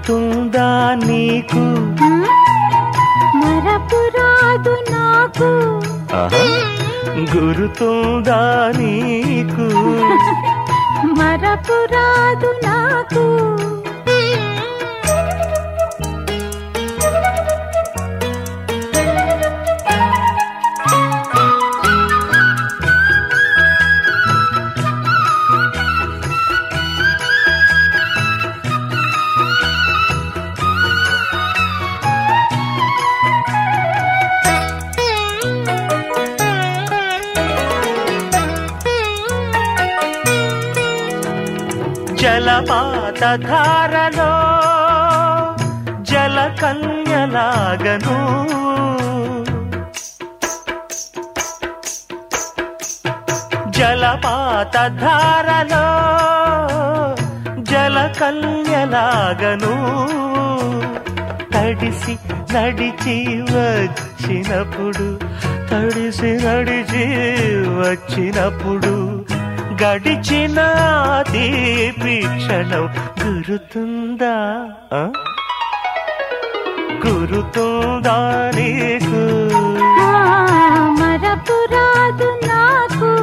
గురుతుందా నీకు మరపురాదు నాకు ఆహా. గురుతుందా నీకు మరపురాదు నాకు జలపాత ధారలో జల కన్యలాగను జలపాత ధారలో జల కన్యలాగను తడిసి నడిచి వచ్చినప్పుడు తడిసి నడిచి వచ్చినప్పుడు గడిచిన ఆ తీపి క్షణం గురుతుందా ఆ? గురుతుందా నీకు ఆ, మరపురాదు నాకు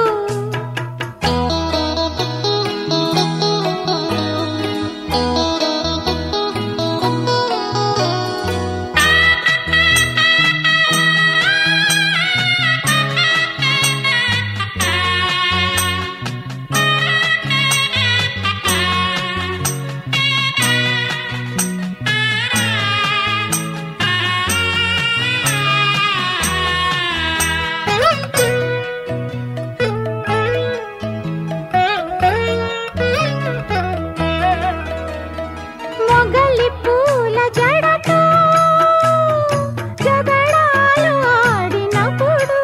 మొగలి పూల జడతో జగడాలు ఆడినప్పుడు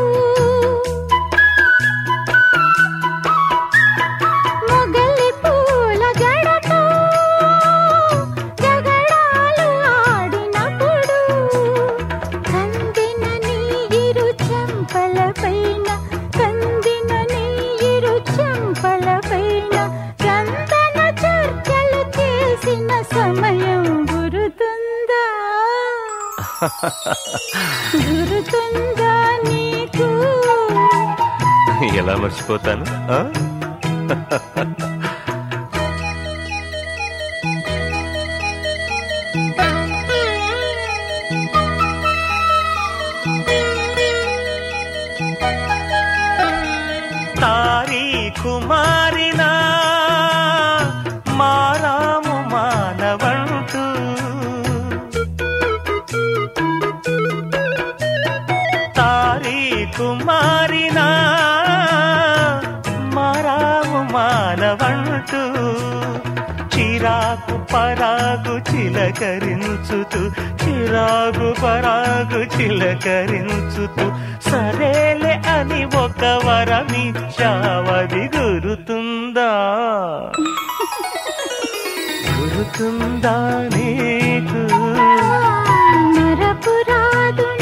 మొగలి పూల జడతో జగడాలు ఆడినప్పుడు కందిన నీరు చెంపల పైన కందిన నీరు చెంపల పైన చందన చర్చలు చేసిన సమయం గురుతుందా గురుతుందా నీకు ఎలా మర్చిపోతాను ఆ? తారీ కుమారినా మారాము మానవంటూ తారీ కుమారినా మారాము మానవంటూ చిరాకు పరాగు చిలకరించుతూ చిరాగు పరాగు చిలకరించుతూ సరేలే అని ఒక వరమిచ్చావది గురుతుందా గురుతుందా నీకు మరపురాదు